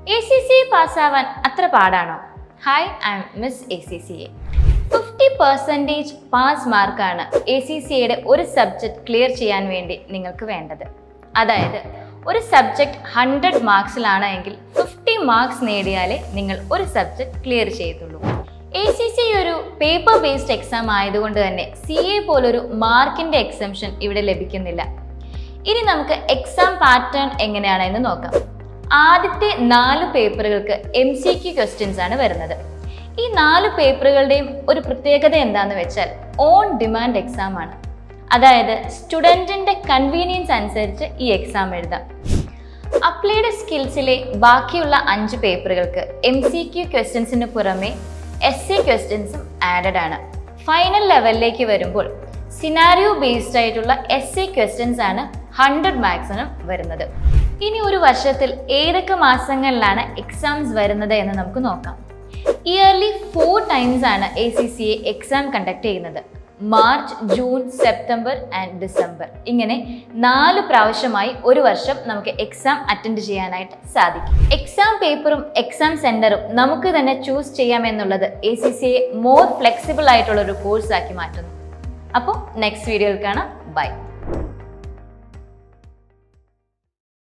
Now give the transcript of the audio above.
A C C പാസ്സാവാൻ അത്ര പാടാണോ hi I'm miss A C C A fifty percentage pass മാർക്കാണ് A C C എയുടെ ഒരു സബ്ജക്റ്റ് ക്ലിയർ ചെയ്യാൻ വേണ്ടി നിങ്ങൾക്ക് വേണ്ടത് അതായത് ഒരു സബ്ജക്റ്റ് ഹൺഡ്രഡ് മാർക്സിലാണ് എങ്കിൽ ഫിഫ്റ്റി മാർക്സ് നേടിയാലേ നിങ്ങൾ ഒരു സബ്ജക്റ്റ് ക്ലിയർ ചെയ്തുള്ളൂ എ സി സി ഒരു പേപ്പർ ബേസ്ഡ് എക്സാം ആയതുകൊണ്ട് തന്നെ സി എ പോലൊരു മാർക്കിൻ്റെ എക്സംഷൻ ഇവിടെ ലഭിക്കുന്നില്ല ഇനി നമുക്ക് എക്സാം പാറ്റേൺ എങ്ങനെയാണെന്ന് നോക്കാം ആദ്യത്തെ നാല് പേപ്പറുകൾക്ക് എം സി ക്യു ക്വസ്റ്റ്യൻസ് ആണ് വരുന്നത് ഈ നാല് പേപ്പറുകളുടെയും ഒരു പ്രത്യേകത എന്താണെന്ന് വെച്ചാൽ ഓൺ ഡിമാൻഡ് എക്സാം ആണ് അതായത് സ്റ്റുഡൻറ്റിൻ്റെ കൺവീനിയൻസ് അനുസരിച്ച് ഈ എക്സാം എഴുതാം അപ്ലൈഡ് സ്കിൽസിലെ ബാക്കിയുള്ള അഞ്ച് പേപ്പറുകൾക്ക് എം സി ക്യു ക്വസ്റ്റ്യൻസിന് പുറമെ എസ് സി ക്വസ്റ്റ്യൻസും ആഡഡ് ആണ് ഫൈനൽ ലെവലിലേക്ക് വരുമ്പോൾ സിനാരിയോ ബേസ്ഡ് ആയിട്ടുള്ള എസ് സി ക്വസ്റ്റ്യൻസ് ആണ് ഹൺഡ്രഡ് മാർക്സിനും വരുന്നത് ഇനി ഒരു വർഷത്തിൽ ഏതൊക്കെ മാസങ്ങളിലാണ് എക്സാംസ് വരുന്നത് എന്ന് നമുക്ക് നോക്കാം ഇയർലി ഫോർ ടൈംസ് ആണ് A C C A exam conduct ചെയ്യുന്നത് March June September and December ഇങ്ങനെ നാല് പ്രാവശ്യമായി ഒരു വർഷം നമുക്ക് എക്സാം അറ്റൻഡ് ചെയ്യാനായിട്ട് സാധിക്കും എക്സാം പേപ്പറും എക്സാം സെന്ററും നമുക്ക് തന്നെ ചൂസ് ചെയ്യാമെന്നുള്ളത് A C C A more flexible ആയിട്ടുള്ള ഒരു കോഴ്സാക്കി മാറ്റുന്നു അപ്പോൾ നെക്സ്റ്റ് വീഡിയോയിൽ കാണാം ബൈ